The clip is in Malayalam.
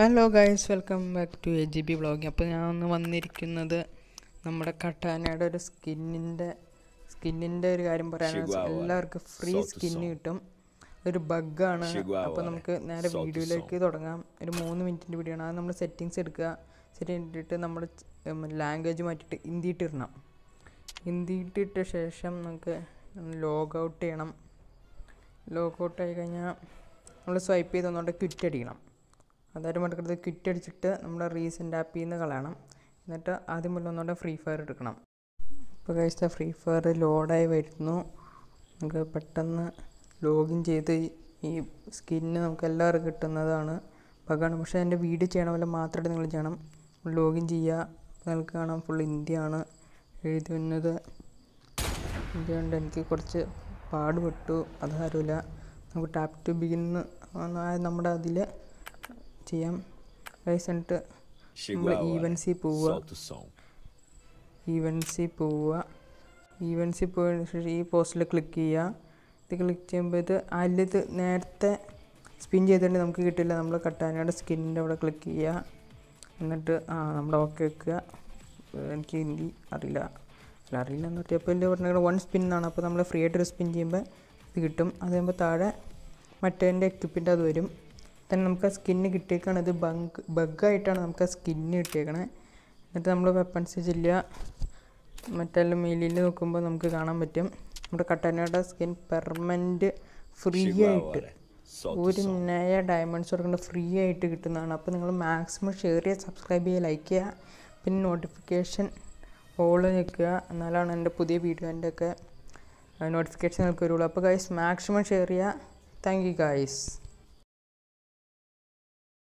Hello guys welcome back to A G B blogging അപ്പോൾ ഞാൻ ഒന്ന് വന്നിരിക്കുന്നത് നമ്മുടെ കട്ടാനയുടെ ഒരു സ്കിന്നിൻ്റെ സ്കിന്നിൻ്റെ ഒരു കാര്യം പറയാനാണ് Chihuahua. എല്ലാവർക്കും ഫ്രീ Salt to സ്കിന്ന് salt. കിട്ടും ഒരു ബഗ്ഗാണ് Chihuahua. അപ്പോൾ നമുക്ക് നേരെ Salt to വീഡിയോയിലേക്ക് തുടങ്ങാം ഒരു മൂന്ന് മിനിറ്റിൻ്റെ വീഡിയോ ആണ് അത് നമ്മൾ സെറ്റിങ്സ് എടുക്കുക സെറ്റ് ചെയ്തിട്ട് നമ്മുടെ ലാംഗ്വേജ് മാറ്റിയിട്ട് ഹിന്ദി ഇട്ടിടണം ഹിന്ദി ഇട്ടിട്ട ശേഷം നമുക്ക് ലോഗ് ഔട്ട് ചെയ്യണം ലോഗ് ഔട്ട് ആയി കഴിഞ്ഞാൽ നമ്മൾ സ്വൈപ്പ് ചെയ്ത് ഒന്നുകൊണ്ട് ക്വിറ്റ് അടിക്കണം അതായത് എടുക്കുന്നത് ക്വിറ്റ് അടിച്ചിട്ട് നമ്മുടെ റീസെൻ്റ് ആപ്പിൽ നിന്ന് കളയണം എന്നിട്ട് ആദ്യം മുതൽ ഒന്നുകൊണ്ട് ഫ്രീ ഫയർ എടുക്കണം ഇപ്പോൾ കഴിച്ച ഫ്രീ ഫയർ ലോഡായി വരുന്നു നമുക്ക് പെട്ടെന്ന് ലോഗിൻ ചെയ്ത് ഈ സ്കിന്ന് നമുക്ക് എല്ലാവർക്കും കിട്ടുന്നതാണ് ബഗാണ് പക്ഷേ എൻ്റെ വീഡിയോ ചെയ്യണ പോലെ മാത്രമായിട്ട് നിങ്ങൾ ചെയ്യണം ലോഗിൻ ചെയ്യുക നിങ്ങൾക്ക് കാണാം ഫുൾ ഇന്ത്യയാണ് എഴുതി വന്നത് ഇതുകൊണ്ട് എനിക്ക് കുറച്ച് പാടുപെട്ടു അത് സാരമില്ല നമുക്ക് ടാപ്പ് ടു ബിഗിന്ന് നമ്മുടെ അതിൽ ചെയ്യാം ഗൈസ് എന്നിട്ട് നമ്മൾ Chihuahua. ഈവൻസിൽ പോവുക Salt to salt. ഈവൻസിൽ പോവുക ഈവൻസിൽ പോയതിനു ശേഷം ഈ പോസ്റ്റിൽ ക്ലിക്ക് ചെയ്യുക ഇത് ക്ലിക്ക് ചെയ്യുമ്പോൾ ഇത് അതിലിത് നേരത്തെ സ്പിൻ ചെയ്തിട്ട് നമുക്ക് കിട്ടില്ല നമ്മൾ കട്ടാനയുടെ സ്കിന്നിൻ്റെ അവിടെ ക്ലിക്ക് ചെയ്യുക എന്നിട്ട് ആ നമ്മൾ ഓക്കെ വെക്കുക എനിക്ക് ഹിന്ദി അറിയില്ല അല്ല അറിയില്ല എന്ന് പറഞ്ഞപ്പോൾ എൻ്റെ പറഞ്ഞത് വൺ സ്പിൻ എന്നാണ് അപ്പോൾ നമ്മൾ ഫ്രീ ആയിട്ടൊരു സ്പിൻ ചെയ്യുമ്പോൾ ഇത് കിട്ടും അത് കഴിയുമ്പോൾ താഴെ മറ്റേൻ്റെ എക്വിപ്പിൻ്റെ അത് വരും തന്നെ നമുക്ക് ആ സ്കിന്ന് കിട്ടിയേക്കാണ് ഇത് ബഗ് ബഗ്ഗായിട്ടാണ് നമുക്ക് ആ സ്കിന്ന് കിട്ടിയേക്കണേ എന്നിട്ട് നമ്മൾ വെപ്പൺസ് ചെല്ലുക മറ്റെല്ലാം മെയിലിൽ നോക്കുമ്പോൾ നമുക്ക് കാണാൻ പറ്റും നമ്മുടെ കട്ടാനയുടെ സ്കിൻ പെർമനൻറ്റ് ഫ്രീ ആയിട്ട് Chihuahua. Salt to ഒരു salt. നയ ഡയമണ്ട്സ് കൊടുക്കേണ്ട ഫ്രീ ആയിട്ട് കിട്ടുന്നതാണ് അപ്പോൾ നിങ്ങൾ മാക്സിമം ഷെയർ ചെയ്യുക സബ്സ്ക്രൈബ് ചെയ്യുക ലൈക്ക് ചെയ്യുക പിന്നെ നോട്ടിഫിക്കേഷൻ ഓൾ നിൽക്കുക എന്നാലാണ് എൻ്റെ പുതിയ വീഡിയോൻ്റെ ഒക്കെ നോട്ടിഫിക്കേഷൻ നിങ്ങൾക്ക് വരുള്ളൂ അപ്പോൾ ഗൈസ് മാക്സിമം ഷെയർ ചെയ്യുക താങ്ക് യു ഗൈസ്